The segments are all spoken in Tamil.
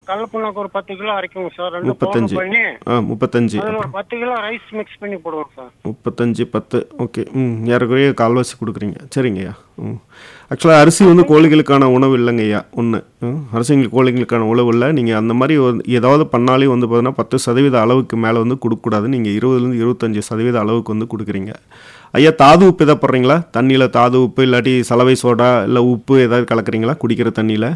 கடல புண்ணாக்கு ஒரு பத்து கிலோ அரைக்குங்க சார் ரெண்டு முப்பத்தஞ்சு. பவுடர் பண்ணி ஆ முப்பத்தஞ்சு அதில் ஒரு பத்து கிலோ ரைஸ் மிக்ஸ் பண்ணி போடுவோம் சார் முப்பத்தஞ்சு பத்து ஓகே ம் ஏறக்குறைய கால்வாசி கொடுக்குறீங்க சரிங்கய்யா ம் ஆக்சுவலாக அரிசி வந்து கோழிகளுக்கான உணவு இல்லைங்க ஐயா ஒன்று அரிசிங்களுக்கு கோழிகளுக்கான உணவு இல்லை நீங்கள் அந்த மாதிரி ஒரு- ஏதாவது பண்ணாலே வந்து பார்த்தீங்கன்னா பத்து சதவீத அளவுக்கு மேலே வந்து கொடுக்கக்கூடாது நீங்கள் இருபதுலேருந்து இருபத்தஞ்சி சதவீத அளவுக்கு வந்து கொடுக்குறீங்க ஐயா தாது உப்பு எதாவது போடுறீங்களா தண்ணியில் தாது உப்பு இல்லாட்டி சலவை சோடா இல்லை உப்பு ஏதாவது கலக்குறீங்களா குடிக்கிற தண்ணியில்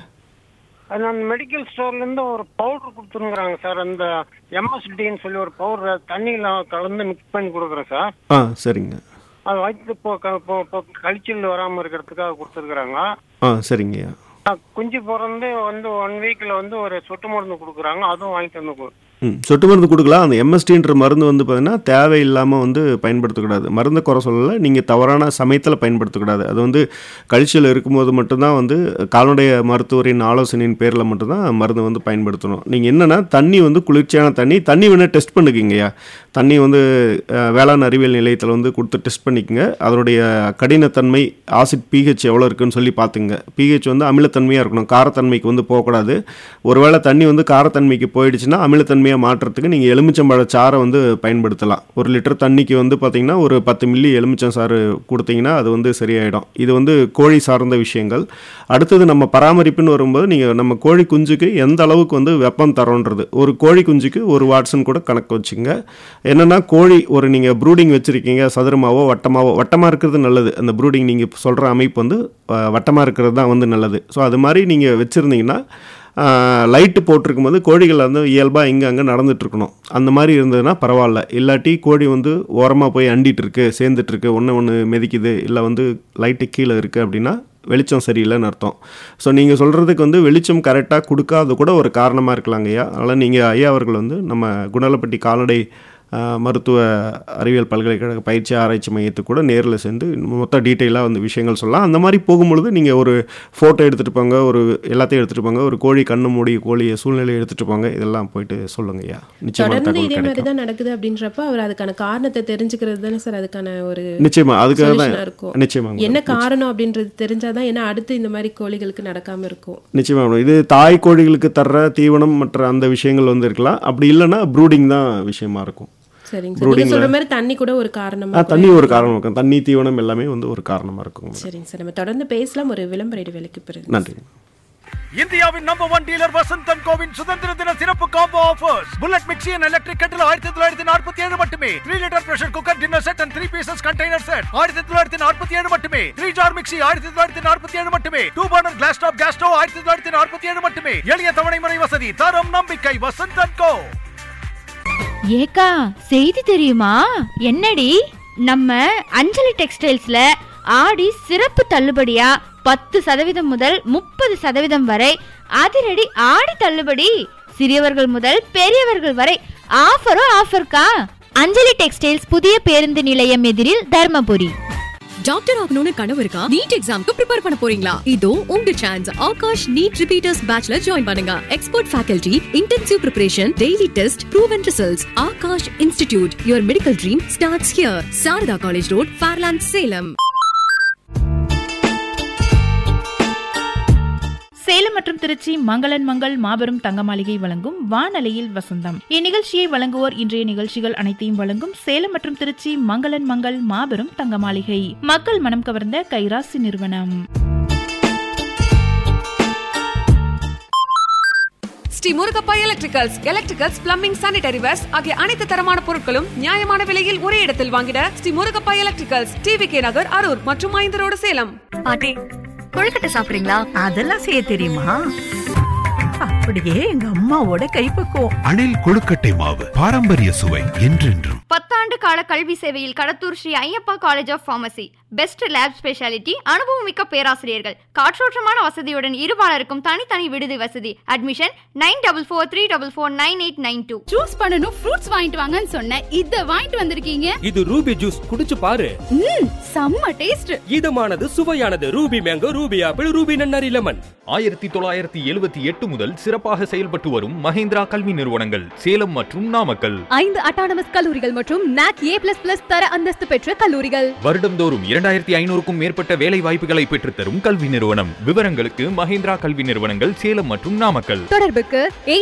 அது நான் மெடிக்கல் ஸ்டோர்லேருந்து ஒரு பவுடர் கொடுத்துருக்குறாங்க சார் அந்த எம்எஸ்டின்னு சொல்லி ஒரு பவுடர் தண்ணியில் கலந்து மிக்ஸ் பண்ணி கொடுக்குறேன் சார் ஆ சரிங்க அது வயிற்று இப்போ க- இப்போ இப்போ கழிச்சல் வராமல் இருக்கிறதுக்காக கொடுத்துருக்குறாங்க ஆ சரிங்கய்யா குஞ்சு பிறந்து வந்து ஒன் வீக்கில் வந்து ஒரு சொட்டு மருந்து கொடுக்குறாங்க அதுவும் வாங்கிட்டு வந்து கொடு- ம் சொட்டு மருந்து கொடுக்கலாம் அந்த எம்எஸ்டின்ற மருந்து வந்து பார்த்தீங்கன்னா தேவையில்லாமல் வந்து பயன்படுத்தக்கூடாது மருந்தை குறை சொல்லலை நீங்கள் தவறான சமயத்தில் பயன்படுத்தக்கூடாது அது வந்து கழிச்சல் இருக்கும்போது மட்டும்தான் வந்து கால்நடை மருத்துவரின் ஆலோசனையின் பேரில் மட்டும்தான் மருந்து வந்து பயன்படுத்தணும் நீங்கள் என்னென்னா தண்ணி வந்து குளிர்ச்சியான தண்ணி தண்ணி வேணால் டெஸ்ட் பண்ணிக்கிங்கய்யா தண்ணி வந்து அஹ், வேளாண் அறிவியல் நிலையத்தில் வந்து கொடுத்து டெஸ்ட் பண்ணிக்கங்க அதனுடைய கடினத்தன்மை ஆசிட் பிஹெச் எவ்வளோ இருக்குன்னு சொல்லி பார்த்துங்க பிஹெச் வந்து அமிலத்தன்மையாக இருக்கணும் காரத்தன்மைக்கு வந்து போகக்கூடாது ஒருவேளை தண்ணி வந்து காரத்தன்மைக்கு போயிடுச்சுன்னா அமிலத்தன்மையாக மாற்றுறதுக்கு நீங்கள் எலுமிச்சம்பழ சாறை வந்து பயன்படுத்தலாம் ஒரு லிட்டர் தண்ணிக்கு வந்து பார்த்தீங்கன்னா ஒரு பத்து மில்லி எலுமிச்சம் சாறு கொடுத்தீங்கன்னா அது வந்து சரியாயிடும் இது வந்து கோழி சார்ந்த விஷயங்கள் அடுத்தது நம்ம பராமரிப்புன்னு வரும்போது நீங்கள் நம்ம கோழி குஞ்சுக்கு எந்த அளவுக்கு வந்து வெப்பம் தரோன்றது ஒரு கோழி குஞ்சுக்கு ஒரு வாட்ஸ்ன்னு கூட கணக்கு வச்சுங்க என்னென்னா கோழி ஒரு நீங்கள் ப்ரூடிங் வச்சுருக்கீங்க சதுரமாவோ வட்டமாவோ வட்டமாக இருக்கிறது நல்லது அந்த ப்ரூடிங் நீங்கள் சொல்கிற அமைப்பு வந்து வட்டமாக இருக்கிறது தான் வந்து நல்லது ஸோ அது மாதிரி நீங்கள் வச்சுருந்தீங்கன்னா லைட்டு போட்டிருக்கும் போது கோழிகள் வந்து இயல்பாக இங்கே அங்கே நடந்துட்டுருக்கணும் அந்த மாதிரி இருந்ததுன்னா பரவாயில்ல இல்லாட்டி கோழி வந்து ஓரமாக போய் அண்டிட்டு இருக்கு சேர்ந்துட்டு இருக்கு ஒன்று ஒன்று மிதிக்குது இல்லை வந்து லைட்டு கீழே இருக்குது அப்படின்னா வெளிச்சம் சரியில்லைன்னு அர்த்தம் ஸோ நீங்கள் சொல்கிறதுக்கு வந்து வெளிச்சம் கரெக்டாக கொடுக்காத கூட ஒரு காரணமாக இருக்கலாங்க ஐயா அதனால் நீங்கள் ஐயா அவர்கள் வந்து நம்ம குணலப்பட்டி கால்நடை ஆஹ், மருத்துவ அறிவியல் பல்கலைக்கழக பயிற்சி ஆராய்ச்சி மையத்துக்கு கூட நேரில் சென்று மொத்த டீட்டெயிலாக வந்து விஷயங்கள் சொல்லலாம் அந்த மாதிரி போகும்பொழுது நீங்கள் ஒரு ஃபோட்டோ எடுத்துகிட்டு போங்க ஒரு எல்லாத்தையும் எடுத்துகிட்டு போங்க ஒரு கோழி கண்ணு மூடி கோழியை சூழ்நிலையை எடுத்துகிட்டு போங்க இதெல்லாம் போயிட்டு சொல்லுங்க ஐயா நிச்சயமான தொடர்ந்து தகவல் இதே மாதிரி கிடைக்கும் தான் நடக்குது அப்படின்றப்ப அவர் அதுக்கான காரணத்தை தெரிஞ்சுக்கிறது தானே சார் அதுக்கான ஒரு நிச்சயமா அதுக்காக solution-ஆ தான் இருக்கும் நிச்சயமாங்க என்ன காரணம் அப்படின்றது தெரிஞ்சாதான் ஏன்னா அடுத்து இந்த மாதிரி கோழிகளுக்கு நடக்காம இருக்கும் நிச்சயமா மேடம். இது தாய் கோழிகளுக்கு தர்ற தீவனம் மற்ற அந்த விஷயங்கள் வந்து இருக்கலாம் அப்படி இல்லைன்னா ப்ரூடிங் தான் விஷயமா இருக்கும் சரிங்க சார் நீங்க சொல்ற மாதிரி தண்ணி கூட ஒரு காரணமா ஆ, தண்ணி ஒரு காரணம் இருக்கும் தண்ணி தீவனம் எல்லாமே வந்து ஒரு காரணமா இருக்கும் சரிங்க சார் நம்ம தொடர்ந்து பேசலாம் ஒரு விளம்பர இடைவேளைக்கு பிறகு நன்றி இந்தியாவின் நம்பர் ஒன் டீலர் வசந்தன் கோவின் சுதந்திர தின சிறப்பு combo offers bullet mixie and electric kettle ஆயிரத்தி தொள்ளாயிரத்தி நாற்பத்தி ஏழு மட்டுமே three litre pressure cooker dinner set and three pieces container set ஆயிரத்தி தொள்ளாயிரத்தி நாற்பத்தி ஏழு மட்டுமே த்ரீ ஜார் மிக்சி ஆயிரத்தி தொள்ளாயிரத்தி நாற்பத்தி ஏழு மட்டுமே two burner glass top gas stove ஆயிரத்தி தொள்ளாயிரத்தி நாற்பத்தி ஏழு மட்டுமே எளிய தவணை முறை வசதி தரம் நம்பிக்கை வசந்தன் கோ ஏக்கா செய்தி தெரியுமா என்னடி நம்ம அஞ்சலி டெக்ஸ்டைல்ஸ்ல ஆடி சிறப்பு தள்ளுபடியா பத்து சதவீதம் முதல் முப்பது சதவீதம் வரை அதிரடி ஆடி தள்ளுபடி சிறியவர்கள் முதல் பெரியவர்கள் வரை ஆஃபரோ ஆஃபர்க்கா அஞ்சலி டெக்ஸ்டைல்ஸ் புதிய பேருந்து நிலையம் எதிரில் தர்மபுரி டாக்டர் ஆகணும்னு கனவு இருக்கா நீட் எக்ஸாம்க்கு ப்ரிப்பேர் பண்ண போறீங்களா இதோ உங்க சான்ஸ் ஆகாஷ் நீட் ரிப்பீட்டர்ஸ் பேட்ச்ல ஜாயின் பண்ணுங்க expert faculty intensive preparation daily test proven results Aakash institute your medical dream starts here Sharada college road Fairlands Salem Salem மற்றும் திருச்சி மங்களன் மங்கள் மாபெரும் தங்க மாளிகை வழங்கும் வானலையில் வசந்தம் இந்நிகழ்ச்சியை வழங்குவோர் இன்றைய நிகழ்ச்சிகள் அனைத்தையும் வழங்கும் சேலம் மற்றும் திருச்சி மங்களன் மங்கள் மாபெரும் தங்க மாளிகை மக்கள் மனம் கவர்ந்த கைராசி நிறுவனம் Sri Murugappa electricals electricals plumbing sanitary wares ஆகிய அனைத்து தரமான பொருட்களும் நியாயமான விலையில் ஒரே இடத்தில் வாங்கிட Sri Murugappa electricals T V K Nagar Harur மற்றும் ஐந்தரோடு சேலம் பாட்டி கொழுக்கட்டை சாப்பிடுறீங்களா அதெல்லாம் செய்ய தெரியுமா அப்படியே எங்க அம்மாவோட கைப்பக்குவம் அணில் கொழுக்கட்டை மாவு பாரம்பரிய சுவை என்றென்றும் பத்தாண்டு கால கல்வி சேவையில் Kadathur Sri Ayyappa college of pharmacy best lab speciality அனுபவமிக்க பேராசிரியர்கள் காற்றோட்டமான வசதியுடன் இருபாலருக்கும் தனித்தனி விடுதி வசதி admission nine double four three double four nine eight nine two juice பண்ணனும் ஃப்ரூட்ஸ் வாங்கிட்டு வாங்கன்னு சொன்னேன் இத வாங்கிட்டு வந்திருக்கீங்க இது ரூபி ஜூஸ் குடிச்சு பாரு ம் செம்ம டேஸ்ட் இதமானது சுவையானது Ruby mango Ruby apple Ruby நன்னாரி லெமன் ஆயிரத்தி தொள்ளாயிரத்தி எழுபத்தி எட்டு முதல் சிறப்பாக செயல்பட்டு வரும் மஹேந்திரா கல்வி நிறுவனங்கள் சேலம் மற்றும் நாமக்கல் ஐந்து அட்டானமஸ் கல்லூரிகள் மற்றும் நாக் ஏ பிளஸ் பிளஸ் தர அந்தஸ்து பெற்ற கல்லூரிகள் வருடந்தோறும் இரண்டாயிரத்தி ஐநூறுக்கும் மேற்பட்ட வேலை வாய்ப்புகளை பெற்றுத்தரும் கல்வி நிறுவனம் விவரங்களுக்கு மஹேந்திரா கல்வி நிறுவனங்கள் சேலம் மற்றும் நாமக்கல் தொடர்புக்கு